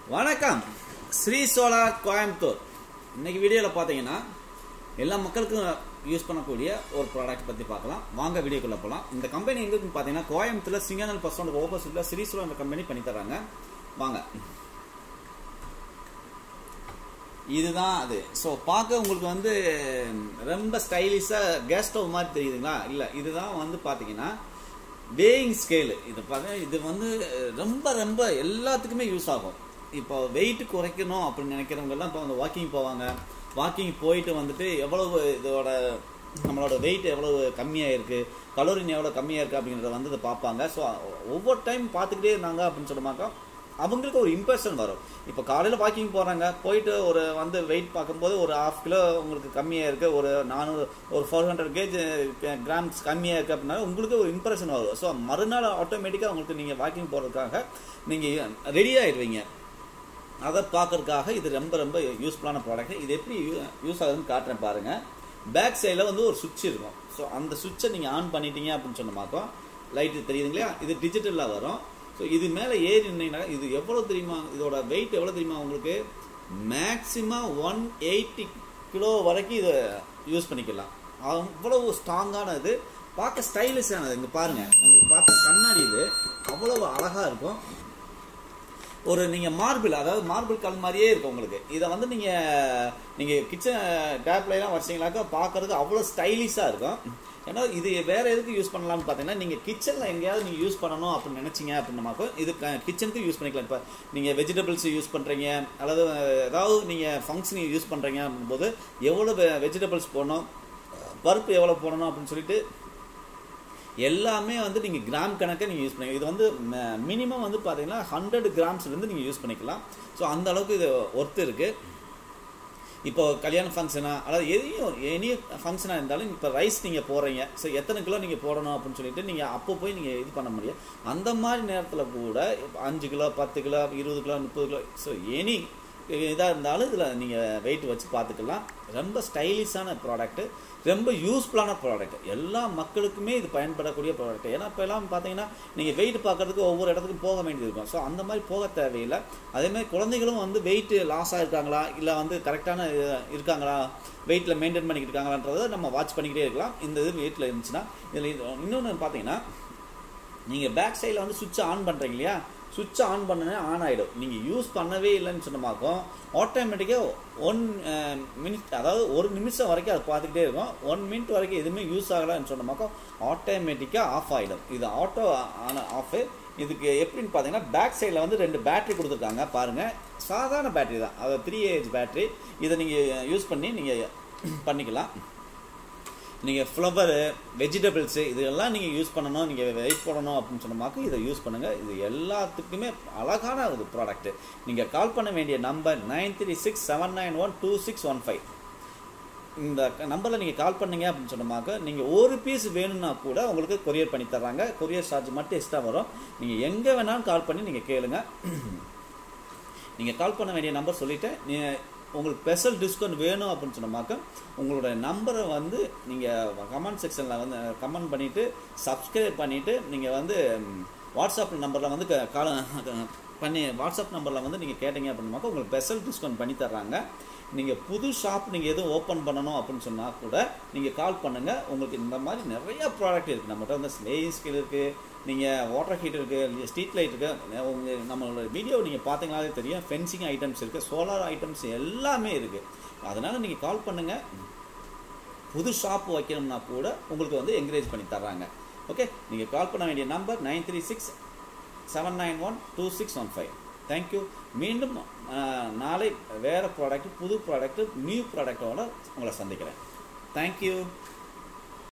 வணக்கம் ஸ்ரீ சோலார் கோயம்புத்தூர் இன்னைக்கு வீடியோவில் பார்த்தீங்கன்னா எல்லா மக்களுக்கும் யூஸ் பண்ணக்கூடிய ஒரு ப்ராடக்ட் பற்றி பார்க்கலாம் வாங்க வீடியோக்குள்ளே போகலாம் இந்த கம்பெனி எங்க இருக்குன்னு பார்த்தீங்கன்னா கோயம்புத்தூர்ல சிங்கனல் பஸ் ஸ்டாண்ட் ஆப்போசிட்டில் ஸ்ரீ சோலார் கம்பெனி பண்ணி தராங்க வாங்க இதுதான் அது ஸோ பார்க்க உங்களுக்கு வந்து ரொம்ப ஸ்டைலிஷாக கேஸ் ஸ்டவ் மாதிரி தெரியுதுங்களா இல்லை இதுதான் வந்து பார்த்தீங்கன்னா வேயிங் ஸ்கேலு இது பார்த்தீங்கன்னா இது வந்து ரொம்ப ரொம்ப எல்லாத்துக்குமே யூஸ் ஆகும் இப்போ வெயிட் குறைக்கணும் அப்படின்னு நினைக்கிறவங்கெல்லாம் இப்போ வந்து வாக்கிங் போவாங்க வாக்கிங் போயிட்டு வந்துட்டு எவ்வளவு இதோட நம்மளோட வெயிட் எவ்வளவு கம்மியாக இருக்குது கலோரின் எவ்வளோ கம்மியாக இருக்குது அப்படிங்கிறத வந்து இதை பார்ப்பாங்க ஸோ ஒவ்வொரு டைம் பார்த்துக்கிட்டே இருந்தாங்க அப்படின்னு சொன்னமாக்கா அவங்களுக்கு ஒரு இம்ப்ரெஷன் வரும் இப்போ காலையில் வாக்கிங் போகிறாங்க போயிட்டு ஒரு வந்து வெயிட் பார்க்கும்போது ஒரு ஹாஃப் கிலோ உங்களுக்கு கம்மியாக இருக்குது ஒரு நானூறு ஒரு ஃபோர் ஹண்ட்ரட் கேஜ் கிராம்ஸ் கம்மியாக இருக்குது அப்படின்னா உங்களுக்கு ஒரு இம்ப்ரெஷன் வரும் ஸோ மறுநாள் ஆட்டோமேட்டிக்காக உங்களுக்கு நீங்கள் வாக்கிங் போகிறதுக்காக நீங்கள் ரெடி ஆயிடுவீங்க அதை பார்க்கறதுக்காக இது ரொம்ப ரொம்ப யூஸ்ஃபுல்லான ப்ராடக்ட் இது எப்படி யூஸ் ஆகுதுன்னு காட்டுறேன் பாருங்கள் பேக் சைடில் வந்து ஒரு சுவிட்ச் இருக்கும் ஸோ அந்த சுவிட்சை நீங்கள் ஆன் பண்ணிட்டீங்க அப்படின்னு சொன்னமாக்கோ லைட்டு தெரியுது இல்லையா இது டிஜிட்டலில் வரும் ஸோ இது மேலே ஏறி நின்னீங்கன்னா இது எவ்வளோ தெரியுமா இதோட வெயிட் எவ்வளோ தெரியுமா உங்களுக்கு மேக்ஸிமம் ஒன் எயிட்டி கிலோ வரைக்கும் இதை யூஸ் பண்ணிக்கலாம் அவ்வளவு ஸ்ட்ராங்கான இது பார்க்க ஸ்டைலிஷானது இங்கே பாருங்கள் உங்களுக்கு பார்த்த கண்ணாடி இது அவ்வளவு அழகாக இருக்கும் ஒரு நீங்கள் மார்பிள் அதாவது மார்பிள் கல் மாதிரியே இருக்கும் உங்களுக்கு இதை வந்து நீங்கள் நீங்கள் கிச்சன் டேப்லாம் வச்சிங்கனாக்கா பார்க்கறதுக்கு அவ்வளோ ஸ்டைலிஷாக இருக்கும் ஏன்னா இது வேற எதுக்கு யூஸ் பண்ணலாம்னு பார்த்தீங்கன்னா நீங்கள் கிச்சனில் எங்கேயாவது நீங்கள் யூஸ் பண்ணணும் அப்படின்னு நினச்சிங்க அப்படின்னாக்கோ இது கிச்சனுக்கு யூஸ் பண்ணிக்கலாம் இப்போ நீங்கள் வெஜிடபிள்ஸ் யூஸ் பண்ணுறீங்க அல்லது ஏதாவது நீங்கள் ஃபங்க்ஷனுக்கு யூஸ் பண்ணுறீங்க அப்படின்போது எவ்வளோ வெஜிடபிள்ஸ் போடணும் பருப்பு எவ்வளோ போடணும் அப்படின்னு சொல்லிட்டு எல்லாமே வந்து நீங்கள் கிராம் கணக்கை நீங்கள் யூஸ் பண்ணிக்கலாம் இது வந்து மினிமம் வந்து பார்த்தீங்கன்னா ஹண்ட்ரட் கிராம்ஸ்லேருந்து நீங்கள் யூஸ் பண்ணிக்கலாம் ஸோ அந்த அளவுக்கு இது ஒர்த்து இருக்குது இப்போ கல்யாண ஃபங்க்ஷனா அதாவது எதையும் எனி ஃபங்க்ஷனாக இருந்தாலும் இப்போ ரைஸ் நீங்கள் போடுறீங்க ஸோ எத்தனை கிலோ நீங்கள் போடணும் அப்படின்னு சொல்லிட்டு நீங்கள் அப்போ போய் நீங்கள் இது பண்ண முடியும் அந்த மாதிரி நேரத்தில் கூட அஞ்சு கிலோ பத்து கிலோ இருபது கிலோ முப்பது கிலோ ஸோ எனி இதாக இருந்தாலும் இதில் நீங்கள் வெயிட் வச்சு பார்த்துக்கலாம் ரொம்ப ஸ்டைலிஷான ப்ராடக்ட்டு ரொம்ப யூஸ்ஃபுல்லான ப்ராடக்ட் எல்லா மக்களுக்குமே இது பயன்படக்கூடிய ப்ராடக்ட் ஏன்னா இப்போ எல்லாம் பார்த்தீங்கன்னா நீங்கள் வெயிட் பார்க்கறதுக்கு ஒவ்வொரு இடத்துக்கும் போக வேண்டியது இருக்கும் ஸோ அந்த மாதிரி போக தேவையில்லை அதேமாதிரி குழந்தைகளும் வந்து வெயிட் லாஸ் ஆகிருக்காங்களா இல்லை வந்து கரெக்டான இருக்காங்களா வெயிட்டில் மெயின்டைன் பண்ணிக்கிட்டு இருக்காங்களான்றதை நம்ம வாட்ச் பண்ணிக்கிட்டே இருக்கலாம் இந்த இது வெயிட்டில் இருந்துச்சுன்னா இதில் இன்னொன்று பார்த்தீங்கன்னா நீங்கள் பேக் சைடில் வந்து சுவிட்ச் ஆன் பண்ணுறீங்க இல்லையா சுவிட்ச் ஆன் பண்ணனே ஆன் ஆகிடும் நீங்கள் யூஸ் பண்ணவே இல்லைன்னு சொன்னமாக்கும் ஆட்டோமேட்டிக்காக ஒன் மினிட் அதாவது ஒரு நிமிஷம் வரைக்கும் அதை பார்த்துக்கிட்டே இருக்கும் ஒன் மினிட் வரைக்கும் எதுவுமே யூஸ் ஆகலான்னு சொன்னமாக்கும் ஆட்டோமேட்டிக்காக ஆஃப் ஆகிடும் இது ஆட்டோ ஆன ஆஃபு இதுக்கு எப்படின்னு பார்த்தீங்கன்னா பேக் சைடில் வந்து ரெண்டு பேட்ரி கொடுத்துருக்காங்க பாருங்கள் சாதாரண பேட்ரி தான் அது த்ரீ ஏஹெச் பேட்ரி இதை நீங்கள் யூஸ் பண்ணி நீங்கள் பண்ணிக்கலாம் நீங்கள் ஃப்ளவரு வெஜிடபிள்ஸு இதெல்லாம் நீங்கள் யூஸ் பண்ணணும் நீங்கள் வெயிட் போடணும் அப்படின்னு சொன்னமாக்கு இதை யூஸ் பண்ணுங்கள் இது எல்லாத்துக்குமே அழகான ஒரு ப்ராடக்ட்டு நீங்கள் கால் பண்ண வேண்டிய number nine three six seven nine one two six one five இந்த நம்பரில் நீங்கள் கால் பண்ணீங்க அப்படின்னு சொன்னமாக்க நீங்கள் ஒரு பீஸ் வேணும்னா கூட உங்களுக்கு கொரியர் பண்ணி தர்றாங்க கொரியர் சார்ஜ் மட்டும் எக்ஸ்ட்ரா வரும் நீங்கள் எங்கே வேணாலும் கால் பண்ணி நீங்கள் கேளுங்க நீங்கள் கால் பண்ண வேண்டிய நம்பர் சொல்லிவிட்டேன் நீங்கள் உங்களுக்கு ஸ்பெஷல் டிஸ்கவுண்ட் வேணும் அப்படின்னு சொன்னமாக்க உங்களோட நம்பரை வந்து நீங்கள் கமெண்ட் செக்ஷனில் வந்து கமெண்ட் பண்ணிவிட்டு சப்ஸ்கிரைப் பண்ணிவிட்டு நீங்கள் வந்து வாட்ஸ்அப் நம்பரில் வந்து கால பண்ணி வாட்ஸ்அப் நம்பரில் வந்து நீங்கள் கேட்டீங்க அப்படின்னாக்கா உங்களுக்கு ஸ்பெஷல் டிஸ்கவுண்ட் பண்ணி தர்றாங்க நீங்கள் புது ஷாப் நீங்கள் எதுவும் ஓப்பன் பண்ணணும் அப்படின்னு சொன்னால் கூட நீங்கள் கால் பண்ணுங்கள் உங்களுக்கு இந்த மாதிரி நிறைய ப்ராடக்ட் இருக்குது நம்மகிட்ட வந்து ஸ்லேயிங் ஸ்கில் இருக்குது நீங்கள் வாட்டர் ஹீட்டர் இருக்குது ஸ்ட்ரீட் லைட் இருக்குது உங்கள் நம்மளோட வீடியோ நீங்கள் பார்த்தீங்கனாலே தெரியும் ஃபென்சிங் ஐட்டம்ஸ் இருக்குது சோலார் ஐட்டம்ஸ் எல்லாமே இருக்குது அதனால் நீங்கள் கால் பண்ணுங்கள் புது ஷாப் வைக்கணும்னா கூட உங்களுக்கு வந்து என்கரேஜ் பண்ணி தர்றாங்க ஓகே நீங்கள் கால் பண்ண வேண்டிய number nine three six seven nine one two six one five thank you மீண்டும் நாளை வேறு ப்ராடக்ட் புது ப்ராடக்ட் நியூ ப்ராடக்டோட உங்களை சந்திக்கிறேன் தேங்க்யூ